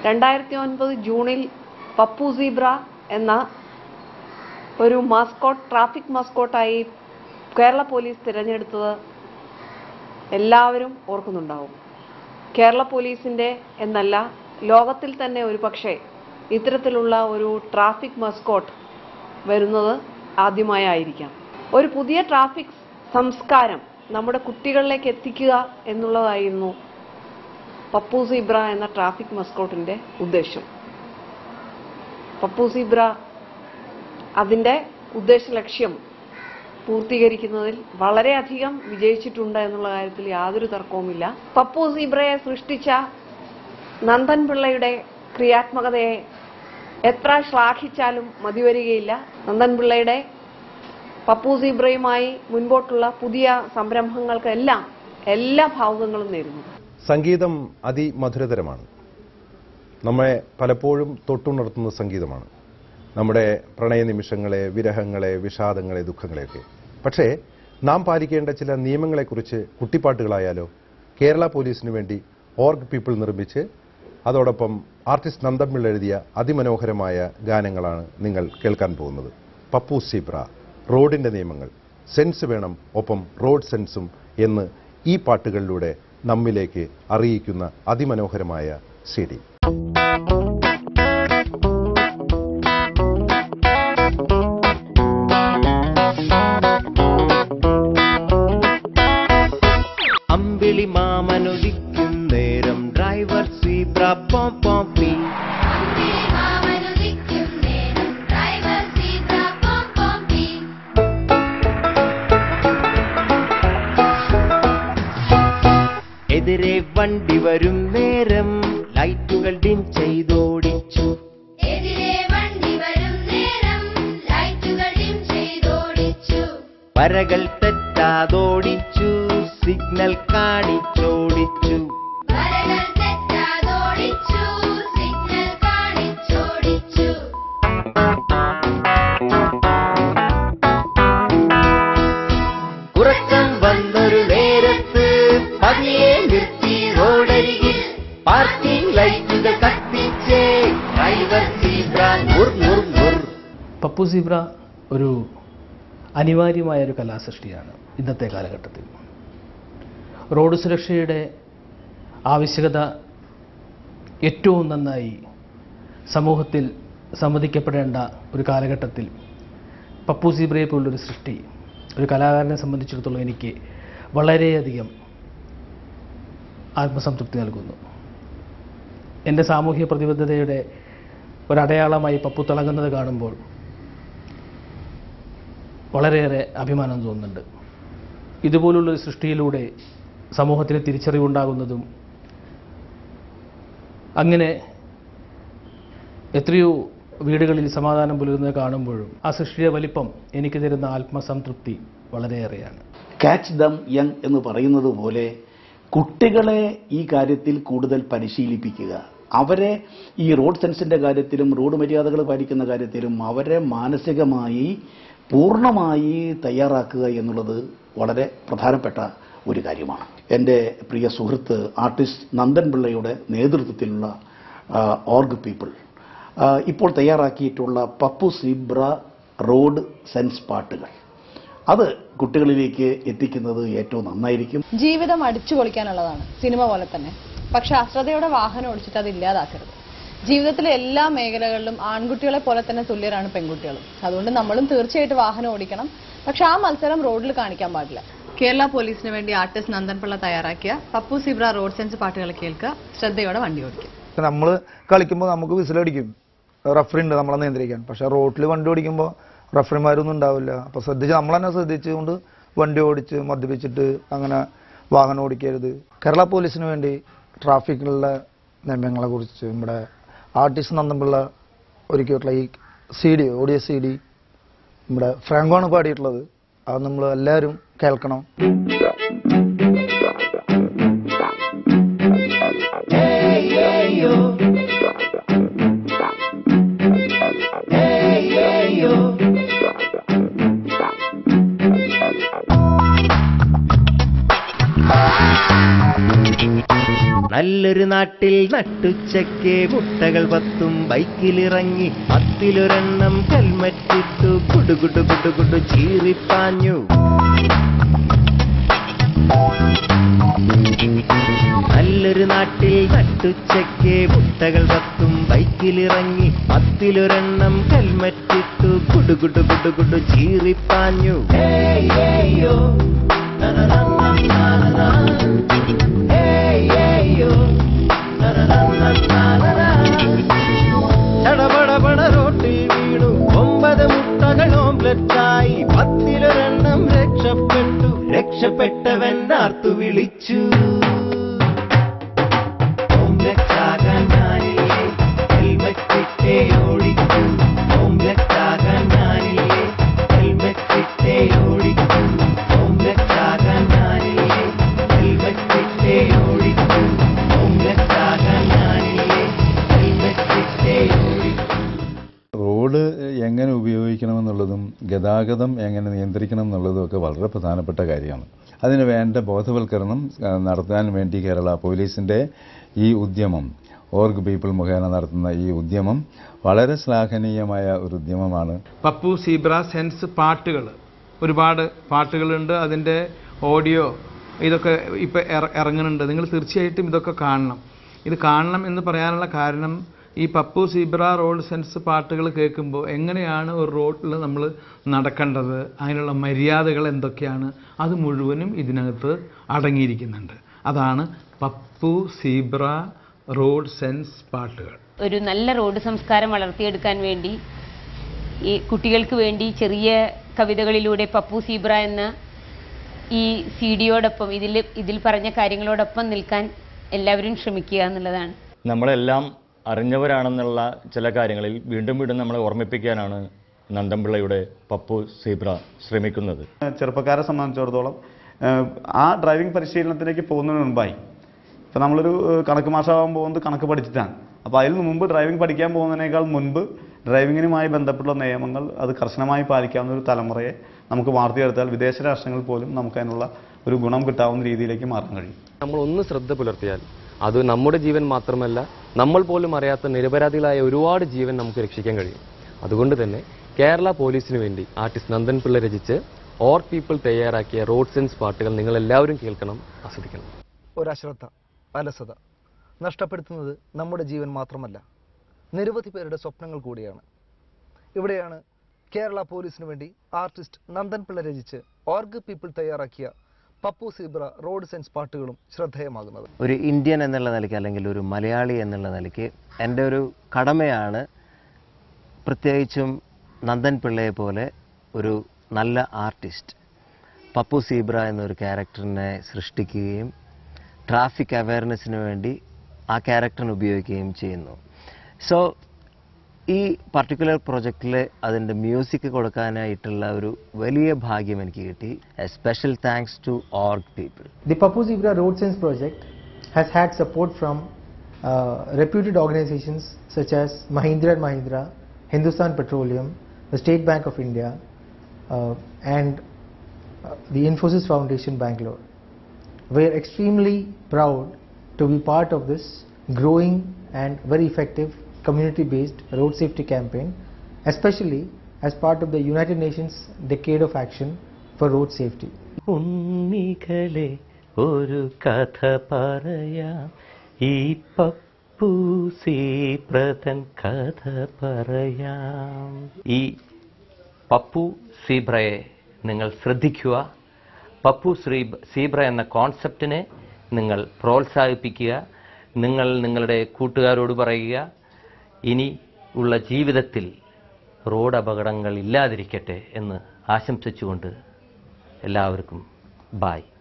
രണ്ടായിരത്തി ഒൻപത് ജൂണിൽ പപ്പു സീബ്ര എന്ന ഒരു മാസ്കോട്ട് ട്രാഫിക് മാസ്കോട്ടായി കേരള പോലീസ് തിരഞ്ഞെടുത്തത് എല്ലാവരും ഓർക്കുന്നുണ്ടാവും കേരള പോലീസിൻ്റെ എന്നല്ല ലോകത്തിൽ തന്നെ ഒരു പക്ഷേ ഇത്തരത്തിലുള്ള ഒരു ട്രാഫിക് മസ്കോട്ട് വരുന്നത് ആദ്യമായായിരിക്കാം ഒരു പുതിയ ട്രാഫിക് സംസ്കാരം നമ്മുടെ കുട്ടികളിലേക്ക് എത്തിക്കുക എന്നുള്ളതായിരുന്നു പപ്പു സീബ്ര എന്ന ട്രാഫിക് മസ്കോട്ടിന്റെ ഉദ്ദേശം പപ്പു സീബ്ര അതിന്റെ ഉദ്ദേശ ലക്ഷ്യം പൂർത്തീകരിക്കുന്നതിൽ വളരെയധികം വിജയിച്ചിട്ടുണ്ട് എന്നുള്ള കാര്യത്തിൽ യാതൊരു തർക്കവുമില്ല പപ്പു സീബ്രയെ സൃഷ്ടിച്ച നന്ദൻ പിള്ളയുടെ ക്രിയാത്മകതയെ എത്ര ശ്ലാഘിച്ചാലും മതിവരികയില്ല നന്ദൻ പിള്ളയുടെ പപ്പു സീബ്രയുമായി മുൻപോട്ടുള്ള പുതിയ സംരംഭങ്ങൾക്കെല്ലാം എല്ലാ ഭാവുകങ്ങളും നേരുന്നു സംഗീതം അതിമധുരതരമാണ് നമ്മെ പലപ്പോഴും തൊട്ടുണർത്തുന്ന സംഗീതമാണ് നമ്മുടെ പ്രണയ നിമിഷങ്ങളെ വിരഹങ്ങളെ വിഷാദങ്ങളെ ദുഃഖങ്ങളെയൊക്കെ പക്ഷേ നാം പാലിക്കേണ്ട ചില നിയമങ്ങളെക്കുറിച്ച് കുട്ടിപ്പാട്ടുകളായാലോ കേരള പോലീസിന് വേണ്ടി ഓർഗ് പീപ്പിൾ നിർമ്മിച്ച് അതോടൊപ്പം ആർട്ടിസ്റ്റ് നന്ദമ്പിള്ള എഴുതിയ അതിമനോഹരമായ ഗാനങ്ങളാണ് നിങ്ങൾ കേൾക്കാൻ പോകുന്നത് പപ്പു സീബ്ര റോഡിന്റെ നിയമങ്ങൾ സെൻസ് വേണം ഒപ്പം റോഡ് സെൻസും എന്ന് ഈ പാട്ടുകളിലൂടെ നമ്മിലേക്ക് അറിയിക്കുന്ന അതിമനോഹരമായ സി ഡി അമ്പിളി മാമനൊലിക്കും നേരം ഡ്രൈവർ സീബ്ര പോം പോം പീ മാമനുദിക്കും നേരം ഡ്രൈവർ സീബ്ര പോം പോം പീ എതിരെ വണ്ടി വരും നേരം ലൈറ്റുകൾ ഡിം ചെയ്തോടിച്ചു എതിരെ വണ്ടി വരും നേരം ലൈറ്റുകൾ ഡിം ചെയ്തോടിച്ചു വരകൾ തെറ്റാതോടിച്ചു സിഗ്നൽ കാണിച്ചോടിച്ചു വരകൾ തെറ്റാതോടിച്ചു സിഗ്നൽ കാണിച്ചോടിച്ചു ഉറക്കം വന്നൊരു നേരത്ത് പതിയെ നിർത്തി റോഡരികിൽ പാർക്കിംഗ് ലൈറ്റുകൾ കത്തിച്ചേ ഡ്രൈവർ സീബ്ര മുർ മുർ മുർ പപ്പു സീബ്ര ഒരു അനിവാര്യമായ ഒരു കലാസൃഷ്ടിയാണ് ഇന്നത്തെ കാലഘട്ടത്തിൽ റോഡ് സുരക്ഷയുടെ ആവശ്യകത ഏറ്റവും നന്നായി സമൂഹത്തിൽ സമ്മതിക്കപ്പെടേണ്ട ഒരു കാലഘട്ടത്തിൽ പപ്പു സീബ്രയെ പോലുള്ളൊരു സൃഷ്ടി ഒരു കലാകാരനെ സംബന്ധിച്ചിടത്തോളം എനിക്ക് വളരെയധികം ആത്മസംതൃപ്തി നൽകുന്നു എൻ്റെ സാമൂഹ്യ പ്രതിബദ്ധതയുടെ ഒരടയാളമായി പപ്പു തിളങ്ങുന്നത് കാണുമ്പോൾ വളരെയേറെ അഭിമാനം തോന്നുന്നുണ്ട് ഇതുപോലുള്ളൊരു സൃഷ്ടിയിലൂടെ സമൂഹത്തിന് തിരിച്ചറിവുണ്ടാകുന്നതും അങ്ങനെ എത്രയോ വീടുകളിൽ സമാധാനം പുലരുന്നത് കാണുമ്പോഴും ആ സൃഷ്ടിയുടെ വലിപ്പം എനിക്ക് തരുന്ന ആത്മസംതൃപ്തി വളരെയേറെയാണ് കാച്ച് ദം യങ് എന്ന് പറയുന്നത് പോലെ കുട്ടികളെ ഈ കാര്യത്തിൽ കൂടുതൽ പരിശീലിപ്പിക്കുക അവരെ ഈ റോഡ് സെൻസിന്റെ കാര്യത്തിലും റോഡ് മര്യാദകൾ പാലിക്കുന്ന കാര്യത്തിലും അവരെ മാനസികമായി പൂർണ്ണമായി തയ്യാറാക്കുക എന്നുള്ളത് വളരെ പ്രധാനപ്പെട്ട ഒരു കാര്യമാണ് എൻ്റെ പ്രിയ സുഹൃത്ത് ആർട്ടിസ്റ്റ് നന്ദൻ പിള്ളയുടെ നേതൃത്വത്തിലുള്ള ആ, ഓർഗ് പീപ്പിൾ ആ, ഇപ്പോൾ തയ്യാറാക്കിയിട്ടുള്ള പപ്പു സീബ്ര റോഡ് സെൻസ് പാട്ടുകൾ അത് കുട്ടികളിലേക്ക് എത്തിക്കുന്നത് ഏറ്റവും നന്നായിരിക്കും ജീവിതം അടിച്ചു പൊളിക്കാനുള്ളതാണ് സിനിമ പോലെ തന്നെ പക്ഷെ അശ്രദ്ധയോടെ വാഹനം ഓടിച്ചിട്ട് അത് ഇല്ലാതാക്കരുത് ജീവിതത്തിലെ എല്ലാ മേഖലകളിലും ആൺകുട്ടികളെ പോലെ തന്നെ തുല്യരാണ് പെൺകുട്ടികളും അതുകൊണ്ട് നമ്മളും തീർച്ചയായിട്ടും വാഹനം ഓടിക്കണം പക്ഷെ ആ മത്സരം റോഡിൽ കാണിക്കാൻ പാടില്ല കേരള പോലീസിന് വേണ്ടി ആർട്ടിസ്റ്റ് നന്ദൻപിള്ള തയ്യാറാക്കിയ പപ്പു സിബ്ര റോഡ് സെൻസ് പാട്ടുകൾ കേൾക്കുക ശ്രദ്ധയോടെ വണ്ടി ഓടിക്കുക നമ്മൾ കളിക്കുമ്പോൾ നമുക്ക് വിസിലടിക്കും റഫറി ഉണ്ട് നമ്മളെ നിയന്ത്രിക്കാൻ പക്ഷെ റോട്ടിൽ വണ്ടി ഓടിക്കുമ്പോൾ റഫറിമാരൊന്നും ഉണ്ടാവില്ല അപ്പോൾ ശ്രദ്ധിച്ച് നമ്മൾ തന്നെ ശ്രദ്ധിച്ചുകൊണ്ട് വണ്ടി ഓടിച്ച് മദ്യപിച്ചിട്ട് അങ്ങനെ വാഹനം ഓടിക്കരുത് കേരള പോലീസിന് വേണ്ടി ട്രാഫിക്കിലുള്ള നിയമങ്ങളെ കുറിച്ച് നമ്മുടെ ആർട്ടിസ്റ്റ് നന്ദൻപിള്ള ഒരുക്കിയിട്ടുള്ള ഈ C D audio C D നമ്മുടെ ഫ്രാങ്കോണ് പാടിയിട്ടുള്ളത് അത് നമ്മൾ എല്ലാവരും കേൾക്കണം നല്ലൊരു നാട്ടിൽ നട്ടുച്ചയ്ക്ക് മുട്ടകൾ പത്തും ബൈക്കിലിറങ്ങി പത്തിലൊരെണ്ണം ഹെൽമറ്റിട്ടു കുടുകുടു കുടുകുടു ചീറിപ്പാഞ്ഞു നല്ലൊരു നാട്ടിൽ നട്ടുച്ചയ്ക്ക് മുട്ടകൾ പത്തും ബൈക്കിലിറങ്ങി പത്തിലൊരെണ്ണം ഹെൽമറ്റിട്ടു കുടുകുടു കുടുകുടു ചീറിപ്പാഞ്ഞു ഹേയ് ഹേയ്യോ, നനനനനനനന. ഹേയ് ഹേയ്യോ, നനനനനനനന. ചടപടപട റോട്ടിൽ വീണു ഒമ്പത് മുട്ടകൾ ഓംലറ്റായി പത്തിലൊരെണ്ണം രക്ഷപ്പെട്ടു രക്ഷപ്പെട്ടവൻ ആർത്തു വിളിച്ചു ഓംലറ്റാകാൻ ഞാനില്ലേ ഹെൽമറ്റിട്ടേ ഓടിക്കൂ ഓംലറ്റാകാൻ ഞാനില്ലേ ഹെൽമറ്റിട്ടേ ഓടിക്കൂ ഓംലറ്റാകാൻ ഞാനില്ലേ ഹെൽമറ്റിട്ടേ ഓടിക്കൂ ഓംലറ്റാകാൻ ഞാനില്ലേ ഹെൽമറ്റിട്ടേ ഓടിക്കൂ റോഡ് എങ്ങനെ ഉപയോഗിക്കണമെന്നുള്ളതും ഗതാഗതം എങ്ങനെ നിയന്ത്രിക്കണം എന്നുള്ളതും ഒക്കെ വളരെ പ്രധാനപ്പെട്ട കാര്യമാണ് അതിന് വേണ്ട ബോധവൽക്കരണം ആ, നടത്താൻ വേണ്ടി കേരള പോലീസിൻ്റെ ഈ ഉദ്യമം ഓർഗ് പീപ്പിൾ മുഖേന നടത്തുന്ന ഈ ഉദ്യമം വളരെ ശ്ലാഘനീയമായ ഒരു ഉദ്യമമാണ് പപ്പു സീബ്ര സെൻസ് പാട്ടുകൾ ഒരുപാട് പാട്ടുകളുണ്ട് അതിൻ്റെ ഓഡിയോ ഇതൊക്കെ ഇപ്പോൾ ഇറങ്ങുന്നുണ്ട് നിങ്ങൾ തീർച്ചയായിട്ടും ഇതൊക്കെ കാണണം ഇത് കാണണം എന്ന് പറയാനുള്ള കാരണം ഈ പപ്പു സീബ്ര റോഡ് സെൻസ് പാട്ടുകൾ കേൾക്കുമ്പോൾ എങ്ങനെയാണ് ഒരു റോഡിൽ നമ്മൾ നടക്കേണ്ടത് അതിനുള്ള മര്യാദകൾ എന്തൊക്കെയാണ് അത് മുഴുവനും ഇതിനകത്ത് അടങ്ങിയിരിക്കുന്നുണ്ട് അതാണ് പപ്പു സീബ്ര റോഡ് സെൻസ് പാട്ടുകൾ ഒരു നല്ല റോഡ് സംസ്കാരം വളർത്തിയെടുക്കാൻ വേണ്ടി ഈ കുട്ടികൾക്ക് വേണ്ടി ചെറിയ കവിതകളിലൂടെ പപ്പു സീബ്ര എന്ന ഈ സി ഡിയോടൊപ്പം ഇതിൽ ഇതിൽ പറഞ്ഞ കാര്യങ്ങളോടൊപ്പം നിൽക്കാൻ എല്ലാവരും ശ്രമിക്കുക എന്നുള്ളതാണ് നമ്മളെല്ലാം അറിഞ്ഞവരാണെന്നുള്ള ചില കാര്യങ്ങളിൽ വീണ്ടും വീണ്ടും നമ്മളെ ഓർമ്മിപ്പിക്കാനാണ് നന്ദൻപിള്ളയുടെ പപ്പു സീബ്ര ശ്രമിക്കുന്നത് ചെറുപ്പക്കാരെ സംബന്ധിച്ചിടത്തോളം ഏഹ്, ആ ഡ്രൈവിംഗ് പരിശീലനത്തിലേക്ക് പോകുന്നതിന് മുൻപായി ഇപ്പം നമ്മളൊരു ഏഹ്, കണക്ക് മാഷാവാൻ പോകുന്നത് കണക്ക് പഠിച്ചിട്ടാണ് അപ്പോൾ അതിന് മുമ്പ് ഡ്രൈവിംഗ് പഠിക്കാൻ പോകുന്നതിനേക്കാൾ മുൻപ് ഡ്രൈവിങ്ങിനുമായി ബന്ധപ്പെട്ട നിയമങ്ങൾ അത് കർശനമായി പാലിക്കാവുന്ന ഒരു തലമുറയെ നമുക്ക് വാർത്തിയെടുത്താൽ വിദേശ രാഷ്ട്രങ്ങളിൽ പോലും നമുക്ക് അതിനുള്ള ഒരു ഗുണം കിട്ടാവുന്ന രീതിയിലേക്ക് മാറാൻ കഴിയും നമ്മൾ ഒന്ന് ശ്രദ്ധ പുലർത്തിയാൽ അത് നമ്മുടെ ജീവൻ മാത്രമല്ല നമ്മൾ പോലും അറിയാത്ത നിരപരാധികളായ ഒരുപാട് ജീവൻ നമുക്ക് രക്ഷിക്കാൻ കഴിയും അതുകൊണ്ട് തന്നെ കേരള പോലീസിന് വേണ്ടി ആർട്ടിസ്റ്റ് നന്ദൻ പിള്ള രചിച്ച് ഓർ പീപ്പിൾ തയ്യാറാക്കിയ റോഡ് സെൻസ് പാട്ടുകൾ നിങ്ങൾ എല്ലാവരും കേൾക്കണം ആസ്വദിക്കണം ഒരശ്രദ്ധ അലസത നഷ്ടപ്പെടുത്തുന്നത് നമ്മുടെ ജീവൻ മാത്രമല്ല നിരവധി പേരുടെ സ്വപ്നങ്ങൾ കൂടിയാണ് ഇവിടെയാണ് കേരള പോലീസിന് വേണ്ടി ആർട്ടിസ്റ്റ് നന്ദൻ പിള്ള രചിച്ച് ഓർഗ് പീപ്പിൾ തയ്യാറാക്കിയ പപ്പു സീബ്ര റോഡ് സെൻസ് പാട്ടുകളും ശ്രദ്ധേയമാകുന്നത് ഒരു ഇന്ത്യൻ എന്നുള്ള നിലയ്ക്ക് അല്ലെങ്കിൽ ഒരു മലയാളി എന്നുള്ള നിലയ്ക്ക് എൻ്റെ ഒരു കടമയാണ് പ്രത്യേകിച്ചും നന്ദൻ പിള്ളയെ പോലെ ഒരു നല്ല ആർട്ടിസ്റ്റ് പപ്പു സീബ്ര എന്നൊരു ക്യാരക്ടറിനെ സൃഷ്ടിക്കുകയും ട്രാഫിക് അവയർനെസ്സിന് വേണ്ടി ആ ക്യാരക്ടറിനെ ഉപയോഗിക്കുകയും ചെയ്യുന്നു സോ ഈ പർട്ടിക്കുലർ പ്രൊജക്റ്റിൽ അതിൻ്റെ മ്യൂസിക് കൊടുക്കാനായിട്ടുള്ള ഒരു വലിയ ഭാഗ്യം എനിക്ക് കിട്ടി a special thanks to org people The Papu Zebra Road Sense project has had support from uh, reputed organizations such as Mahindra and Mahindra, Hindustan Petroleum, the State Bank of India, uh, and uh, the Infosys Foundation Bangalore. We are extremely proud to be part of this growing and very effective community-based road safety campaign, especially as part of the United Nations Decade of Action for Road Safety. ഉണ്ണികളെ ഒരു കഥ പറയാം ഈ പപ്പൂസി പ്രതൻ കഥ പറയാം ഈ പപ്പു സീബ്രയെ നിങ്ങൾ ശ്രദ്ധിക്കുക പപ്പു ശ്രീ സീബ്ര എന്ന കോൺസെപ്റ്റിനെ നിങ്ങൾ പ്രോത്സാഹിപ്പിക്കുക നിങ്ങൾ നിങ്ങളുടെ കൂട്ടുകാരോട് പറയുക ഇനി ഉള്ള ജീവിതത്തിൽ റോഡ് അപകടങ്ങൾ ഇല്ലാതിരിക്കട്ടെ എന്ന് ആശംസിച്ചുകൊണ്ട് എല്ലാവർക്കും ബായ്